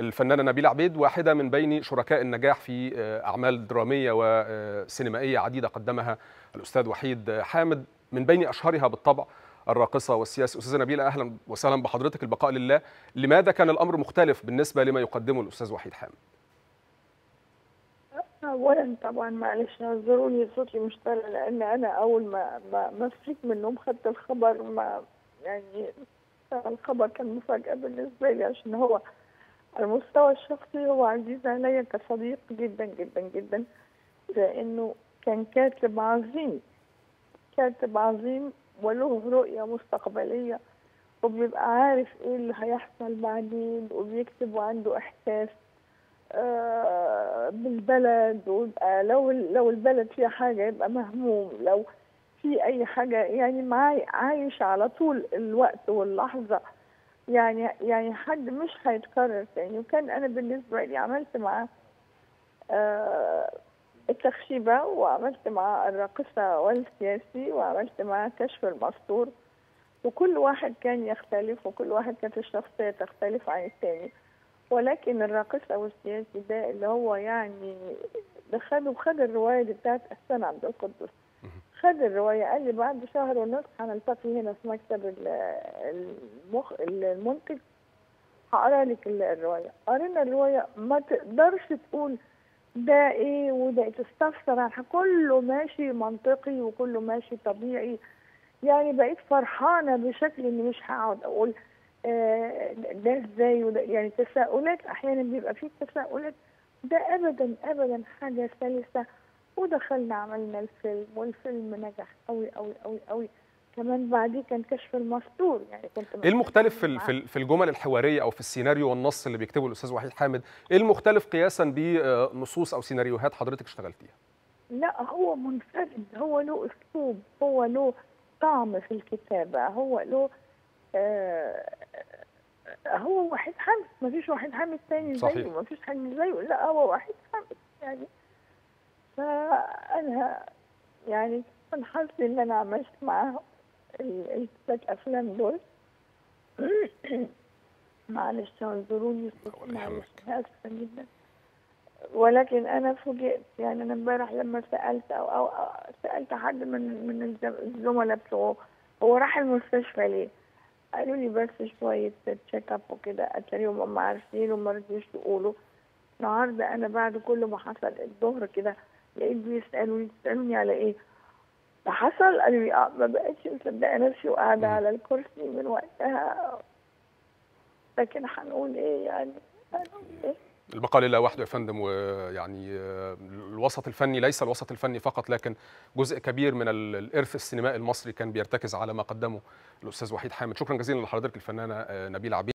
الفنانه نبيله عبيد واحده من بين شركاء النجاح في اعمال دراميه وسينمائيه عديده قدمها الاستاذ وحيد حامد من بين اشهرها بالطبع الراقصه والسياسي استاذه نبيله اهلا وسهلا بحضرتك البقاء لله لماذا كان الامر مختلف بالنسبه لما يقدمه الاستاذ وحيد حامد اولا طبعا معلش اعذروني صوتي مش طالع لان انا اول ما ما, ما صحيت من النوم خدت الخبر ما يعني الخبر كان مفاجاه بالنسبه لي عشان هو على المستوى الشخصي هو عزيز عليا كصديق جدا جدا جدا لانه كان كاتب عظيم كاتب عظيم وله رؤية مستقبلية وبيبقى عارف ايه اللي هيحصل بعدين وبيكتب وعنده احساس آه بالبلد ويبقى لو لو البلد فيها حاجة يبقى مهموم لو في اي حاجة يعني معاي عايش على طول الوقت واللحظة يعني يعني حد مش هيتكرر تاني وكان انا بالنسبة لي عملت معاه آه التخشيبة وعملت مع الراقصة والسياسي وعملت مع كشف المستور وكل واحد كان يختلف وكل واحد كانت الشخصية تختلف عن الثاني ولكن الراقصة والسياسي ده اللي هو يعني ده خد خد الرواية دي بتاعت أحسان عبد القدوس خد الرواية قال لي بعد شهر ونص هنلتقي هنا في مكتب المخ المنتج هقرا لك الرواية قرينا الرواية ما تقدرش تقول ده ايه وده تستفسر عنها كله ماشي منطقي وكله ماشي طبيعي يعني بقيت فرحانة بشكل اني مش هقعد اقول آه ده ازاي وده يعني تساؤلات احيانا بيبقى فيه تساؤلات ده ابدا ابدا حاجة سلسة ودخلنا عملنا الفيلم والفيلم نجح قوي قوي قوي قوي كمان بعديه كان كشف المستور يعني كنت ايه المختلف في في في الجمل الحواريه او في السيناريو والنص اللي بيكتبه الاستاذ وحيد حامد ايه المختلف قياسا بنصوص او سيناريوهات حضرتك اشتغلتيها لا هو منفرد هو له اسلوب هو له طعم في الكتابه هو له آه هو وحيد حامد ما فيش وحيد حامد تاني زيه ما فيش حد زيه لا هو وحيد حامد يعني فانا يعني كنت حاسه ان انا عملت معاه الثلاث افلام دول معلش اعذروني معلش اسفه جدا ولكن انا فوجئت يعني انا امبارح لما سالت أو, أو, او سالت حد من من الزملاء بتوعه هو راح المستشفى ليه؟ قالوا لي بس شويه تشيك اب وكده اتاريهم هم عارفين وما رضيوش يقولوا النهارده انا بعد كل ما حصل الظهر كده لقيت بيسالوني تسالوني على ايه؟ ده حصل قالوا لي اه ما بقتش مصدقه نفسي وقاعده على الكرسي من وقتها لكن هنقول ايه يعني هنقول ايه البقاء لله وحده يا فندم ويعني الوسط الفني ليس الوسط الفني فقط لكن جزء كبير من الارث السينمائي المصري كان بيرتكز على ما قدمه الاستاذ وحيد حامد شكرا جزيلا لحضرتك الفنانه نبيله عبيد